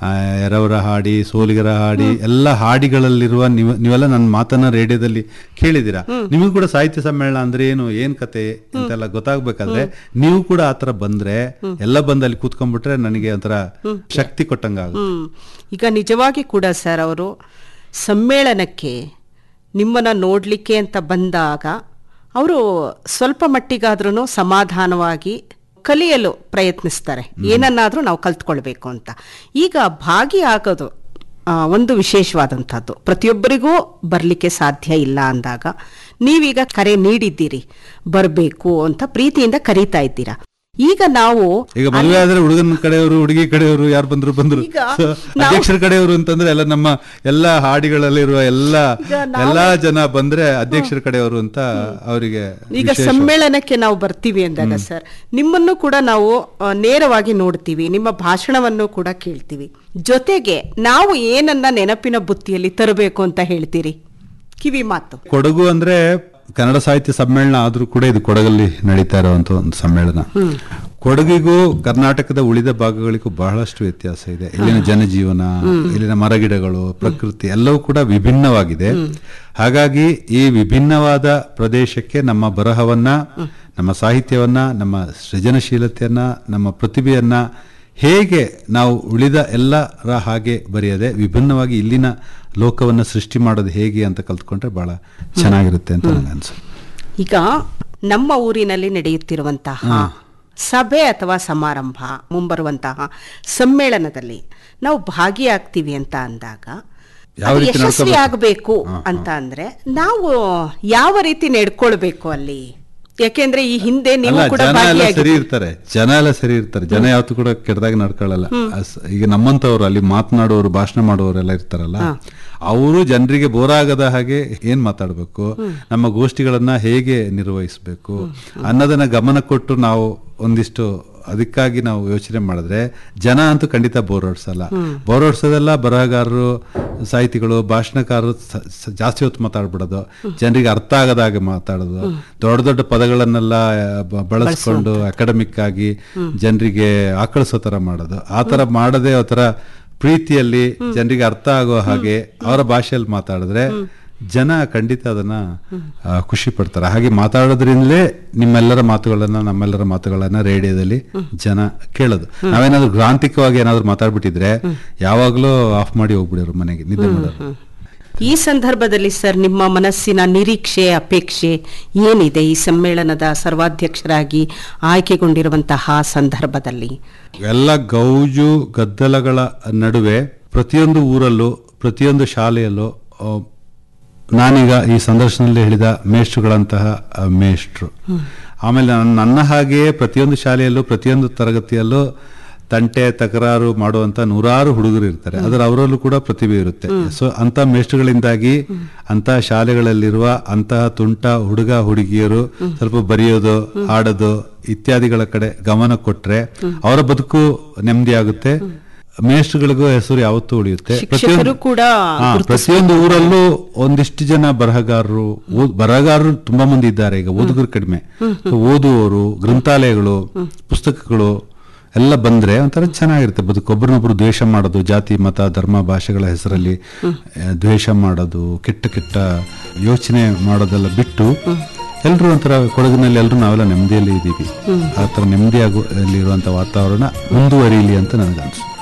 ಆ, ಎರವರ ಹಾಡಿ ಸೋಲಿಗರ ಹಾಡಿ ಎಲ್ಲ ಹಾಡಿಗಳಲ್ಲಿರುವ ನೀವು ನೀವೆಲ್ಲ ನನ್ನ ಮಾತನ್ನ ರೇಡಿಯೋದಲ್ಲಿ ಕೇಳಿದ್ದೀರಾ ನಿಮಗೂ ಕೂಡ ಸಾಹಿತ್ಯ ಸಮ್ಮೇಳನ ಅಂದ್ರೆ ಏನು ಏನ್ ಕತೆ ಅಂತೆಲ್ಲ ಗೊತ್ತಾಗ್ಬೇಕಾದ್ರೆ ನೀವು ಕೂಡ ಆತರ ಬಂದ್ರೆ ಎಲ್ಲ ಬಂದು ಅಲ್ಲಿ ಕೂತ್ಕೊಂಡ್ಬಿಟ್ರೆ ನನಗೆ ಒಂಥರ ಶಕ್ತಿ ಕೊಟ್ಟಂಗಾಗುತ್ತೆ ಹ್ಮ್ ಈಗ ನಿಜವಾಗಿ ಕೂಡ ಸರ್ ಅವರು ಸಮ್ಮೇಳನಕ್ಕೆ ನಿಮ್ಮನ್ನ ನೋಡ್ಲಿಕ್ಕೆ ಅಂತ ಬಂದಾಗ ಅವರು ಸ್ವಲ್ಪ ಮಟ್ಟಿಗಾದ್ರೂ ಸಮಾಧಾನವಾಗಿ ಕಲಿಯಲು ಪ್ರಯತ್ನಿಸ್ತಾರೆ ಏನನ್ನಾದ್ರೂ ನಾವು ಕಲ್ತ್ಕೊಳ್ಬೇಕು ಅಂತ ಈಗ ಭಾಗಿಯಾಗೋದು ಆ, ಒಂದು ವಿಶೇಷವಾದಂಥದ್ದು ಪ್ರತಿಯೊಬ್ಬರಿಗೂ ಬರಲಿಕ್ಕೆ ಸಾಧ್ಯ ಇಲ್ಲ ಅಂದಾಗ ನೀವೀಗ ಕರೆ ನೀಡಿದ್ದೀರಿ ಬರಬೇಕು ಅಂತ ಪ್ರೀತಿಯಿಂದ ಕರೀತಾ ಇದ್ದೀರಾ ಈಗ ನಾವು ಈಗ ಮದುವೆ ಆದ್ರೆ ಹುಡುಗನ ಕಡೆಯವರು ಹುಡುಗಿ ಕಡೆಯವರು ಯಾರು ಬಂದ್ರು ಬಂದ್ರು ಈಗ So, ನಾವು- ಅಧ್ಯಕ್ಷರ ಕಡೆಯವರು ಅಂತಂದ್ರೆ ಎಲ್ಲ ನಮ್ಮ ಎಲ್ಲ ಹಾಡಿಗಳಲ್ಲಿರುವ ಎಲ್ಲ ಈಗ ನಾವು- ಎಲ್ಲಾ ಜನ ಬಂದ್ರೆ ಅಧ್ಯಕ್ಷರ ಕಡೆಯವರು ಅಂತ ಅವರಿಗೆ ಈಗ ಸಮ್ಮೇಳನಕ್ಕೆ ನಾವು ಬರ್ತೀವಿ ಅಂದಾಗ ಸರ್ ನಿಮ್ಮನ್ನು ಕೂಡ ನಾವು ಆ, ನೇರವಾಗಿ ನೋಡ್ತೀವಿ ನಿಮ್ಮ ಭಾಷಣವನ್ನು ಕೂಡ ಕೇಳ್ತೀವಿ ಜೊತೆಗೆ ನಾವು ಏನನ್ನ ನೆನಪಿನ ಬುತ್ತಿಯಲ್ಲಿ ತರಬೇಕು ಅಂತ ಹೇಳ್ತೀರಿ ಕಿವಿ ಮಾತು ಕೊಡಗು ಅಂದ್ರೆ ಕನ್ನಡ ಸಾಹಿತ್ಯ ಸಮ್ಮೇಳನ ಆದ್ರೂ ಕೂಡ ಇದು ಕೊಡಗಲ್ಲಿ ನಡೀತಾ ಇರುವಂತ ಒಂದು ಸಮ್ಮೇಳನ ಕೊಡಗಿಗೂ ಕರ್ನಾಟಕದ ಉಳಿದ ಭಾಗಗಳಿಗೂ ಬಹಳಷ್ಟು ವ್ಯತ್ಯಾಸ ಇದೆ ಇಲ್ಲಿನ ಜನಜೀವನ ಇಲ್ಲಿನ ಮರಗಿಡಗಳು ಪ್ರಕೃತಿ ಎಲ್ಲವೂ ಕೂಡ ವಿಭಿನ್ನವಾಗಿದೆ ಹಾಗಾಗಿ ಈ ವಿಭಿನ್ನವಾದ ಪ್ರದೇಶಕ್ಕೆ ನಮ್ಮ ಬರಹವನ್ನ ನಮ್ಮ ಸಾಹಿತ್ಯವನ್ನ ನಮ್ಮ ಸೃಜನಶೀಲತೆಯನ್ನ ನಮ್ಮ ಪ್ರತಿಭೆಯನ್ನ ಹೇಗೆ ನಾವು ಉಳಿದ ಎಲ್ಲರ ಹಾಗೆ ಬರೆಯದೆ ವಿಭಿನ್ನವಾಗಿ ಇಲ್ಲಿನ ಲೋಕವನ್ನು ಸೃಷ್ಟಿ ಮಾಡೋದು ಹೇಗೆ ಅಂತ ಕಲ್ತ್ಕೊಂಡ್ರೆ ಬಹಳ ಚೆನ್ನಾಗಿರುತ್ತೆ ಅಂತ ನನಗೆ ಅನ್ಸುತ್ತೆ ಈಗ ನಮ್ಮ ಊರಿನಲ್ಲಿ ನಡೆಯುತ್ತಿರುವಂತಹ ಸಭೆ ಅಥವಾ ಸಮಾರಂಭ ಮುಂಬರುವಂತಹ ಸಮ್ಮೇಳನದಲ್ಲಿ ನಾವು ಭಾಗಿಯಾಗ್ತೀವಿ ಅಂತ ಅಂದಾಗ ಯಾವ ಅದು ರೀತಿ ಯಶಸ್ವಿ ನಡ್ಕೋಬೇಕು? ಆಗಬೇಕು ಅಂತ ಅಂದ್ರೆ ನಾವು ಯಾವ ರೀತಿ ನಡ್ಕೊಳ್ಬೇಕು ಅಲ್ಲಿ ಯಾಕೆಂದ್ರೆ ಈ ಹಿಂದೆ ನೀವು ಅಲ್ಲ ಕೂಡ ಜನ ಎಲ್ಲ ಭಾಗಿಯಾಗಿ ಸರಿ ಇರ್ತಾರೆ ಜನ ಎಲ್ಲ ಸರಿ ಇರ್ತಾರೆ ಜನ ಯಾವತ್ತೂ ಕೂಡ ಕೆಟ್ಟದಾಗಿ ನಡ್ಕೊಳ್ಳಲ್ಲ ಅಸ್- ಈಗ ನಮ್ಮಂತವ್ರು ಅಲ್ಲಿ ಮಾತನಾಡುವವರು ಭಾಷಣ ಮಾಡುವವರೆಲ್ಲ ಇರ್ತಾರಲ್ಲ ಅವರು ಜನರಿಗೆ ಬೋರ್ ಆಗದ ಹಾಗೆ ಏನ್ ಮಾತಾಡ್ಬೇಕು ನಮ್ಮ ಗೋಷ್ಠಿಗಳನ್ನ ಹೇಗೆ ನಿರ್ವಹಿಸಬೇಕು ಅನ್ನೋದನ್ನ ಗಮನ ಕೊಟ್ಟು ನಾವು ಒಂದಿಷ್ಟು ಅದಕ್ಕಾಗಿ ನಾವು ಯೋಚನೆ ಮಾಡಿದ್ರೆ ಜನ ಅಂತೂ ಖಂಡಿತ ಬೋರ್ ಹೊಡ್ಸಲ್ಲ ಬೋರ್ ಹೊಡ್ಸೋದೆಲ್ಲ ಬರಹಗಾರರು ಸಾಹಿತಿಗಳು ಭಾಷಣಕಾರರು ಸ- ಸ- ಜಾಸ್ತಿ ಹೊತ್ತು ಮಾತಾಡ್ಬಿಡೋದು ಜನರಿಗೆ ಅರ್ಥ ಆಗದ ಹಾಗೆ ಮಾತಾಡೋದು ದೊಡ್ಡ ದೊಡ್ಡ ಪದಗಳನ್ನೆಲ್ಲ ಬ- ಬಳಸ್ಕೊಂಡು ಅಕಾಡೆಮಿಕ್ ಆಗಿ ಜನರಿಗೆ ಆಕಳಿಸೋ ತರ ಮಾಡೋದು ಆ ತರ ಮಾಡದೆ ಆ ತರ ಪ್ರೀತಿಯಲ್ಲಿ ಜನರಿಗೆ ಅರ್ಥ ಆಗೋ ಹಾಗೆ ಅವರ ಭಾಷೆಯಲ್ಲಿ ಮಾತಾಡಿದ್ರೆ ಜನ ಖಂಡಿತ ಅದನ್ನ ಆ, ಖುಷಿ ಪಡ್ತಾರೆ ಹಾಗೆ ಮಾತಾಡೋದ್ರಿಂದಲೇ ನಿಮ್ಮೆಲ್ಲರ ಮಾತುಗಳನ್ನ ನಮ್ಮೆಲ್ಲರ ಮಾತುಗಳನ್ನ ರೇಡಿಯೋದಲ್ಲಿ ಜನ ಕೇಳೋದು ನಾವೇನಾದ್ರೂ ಗ್ರಾಂಥಿಕವಾಗಿ ಏನಾದ್ರು ಮಾತಾಡ್ಬಿಟ್ಟಿದ್ರೆ ಯಾವಾಗ್ಲೂ ಆಫ್ ಮಾಡಿ ಹೋಗ್ಬಿಡೋರು ಮನೆಗೆ ನಿದ್ದೆ ಮಾಡೋರು ಈ ಸಂದರ್ಭದಲ್ಲಿ ಸರ್ ನಿಮ್ಮ ಮನಸ್ಸಿನ ನಿರೀಕ್ಷೆ ಅಪೇಕ್ಷೆ ಏನಿದೆ ಈ ಸಮ್ಮೇಳನದ ಸರ್ವಾಧ್ಯಕ್ಷರಾಗಿ ಆಯ್ಕೆಗೊಂಡಿರುವಂತಹ ಸಂದರ್ಭದಲ್ಲಿ ಎಲ್ಲ ಗೌಜು ಗದ್ದಲಗಳ ನಡುವೆ ಪ್ರತಿಯೊಂದು ಊರಲ್ಲೂ ಪ್ರತಿಯೊಂದು ಶಾಲೆಯಲ್ಲೂ ಆ, ನಾನೀಗ ಈ ಸಂದರ್ಶನದಲ್ಲಿ ಹೇಳಿದ ಮೇಷ್ಟ್ರುಗಳಂತಹ ಆ, ಮೇಷ್ಟ್ರು ಆಮೇಲೆ ನನ್ನ- ನನ್ನ ಹಾಗೆಯೇ ಪ್ರತಿಯೊಂದು ಶಾಲೆಯಲ್ಲೂ ಪ್ರತಿಯೊಂದು ತರಗತಿಯಲ್ಲೂ ತಂಟೆ ತಕರಾರು ಮಾಡುವಂತ ನೂರಾರು ಹುಡುಗರು ಇರ್ತಾರೆ ಅದರ ಅವರಲ್ಲೂ ಕೂಡ ಪ್ರತಿಭೆ ಇರುತ್ತೆ ಸೊ ಅಂತ ಮೇಷ್ಟ್ರುಗಳಿಂದಾಗಿ ಅಂತ ಶಾಲೆಗಳಲ್ಲಿರುವ ಅಂತಹ ತುಂಟ ಹುಡುಗ ಹುಡುಗಿಯರು ಸ್ವಲ್ಪ ಬರೆಯೋದು ಹಾಡೋದು ಇತ್ಯಾದಿಗಳ ಕಡೆ ಗಮನ ಕೊಟ್ರೆ ಅವರ ಬದುಕು ನೆಮ್ಮದಿ ಆಗುತ್ತೆ ಮೇಷ್ಟ್ರುಗಳಿಗೂ ಹೆಸರು ಯಾವತ್ತೂ ಉಳಿಯುತ್ತೆ ಶಿಕ್ಷಕರು ಕೂಡ ಹಾ, ಪ್ರತಿಯೊಂದು ಊರಲ್ಲೂ ಒಂದಿಷ್ಟು ಜನ ಬರಹಗಾರರು ಓದ್- ಬರಹಗಾರರು ತುಂಬಾ ಮಂದಿ ಇದ್ದಾರೆ ಈಗ ಓದುಗರು ಕಡಿಮೆ So, ಓದುವವರು ಗ್ರಂಥಾಲಯಗಳು ಪುಸ್ತಕಗಳು ಎಲ್ಲ ಬಂದ್ರೆ ಒಂಥರ ಚೆನ್ನಾಗಿರುತ್ತೆ ಬದುಕು ಒಬ್ಬರನ್ನೊಬ್ರು ದ್ವೇಷ ಮಾಡೋದು ಜಾತಿ ಮತ ಧರ್ಮ ಭಾಷೆಗಳ ಹೆಸರಲ್ಲಿ ಆ, ದ್ವೇಷ ಮಾಡೋದು ಕೆಟ್ಟ ಕೆಟ್ಟ ಯೋಚನೆ ಮಾಡೋದೆಲ್ಲ ಬಿಟ್ಟು ಎಲ್ಲರೂ ಒಂಥರ ಕೊಡಗಿನಲ್ಲಿ ಎಲ್ಲರೂ ನಾವೆಲ್ಲ ನೆಮ್ಮದಿಯಲ್ಲಿ ಇದ್ದೀವಿ ಆ ಥರ ನೆಮ್ಮದಿಯಾಗಿ ಇರುವಂತ ವಾತಾವರಣ ಮುಂದುವರಿಯಲಿ ಅಂತ ನನಗನ್ಸುತ್ತೆ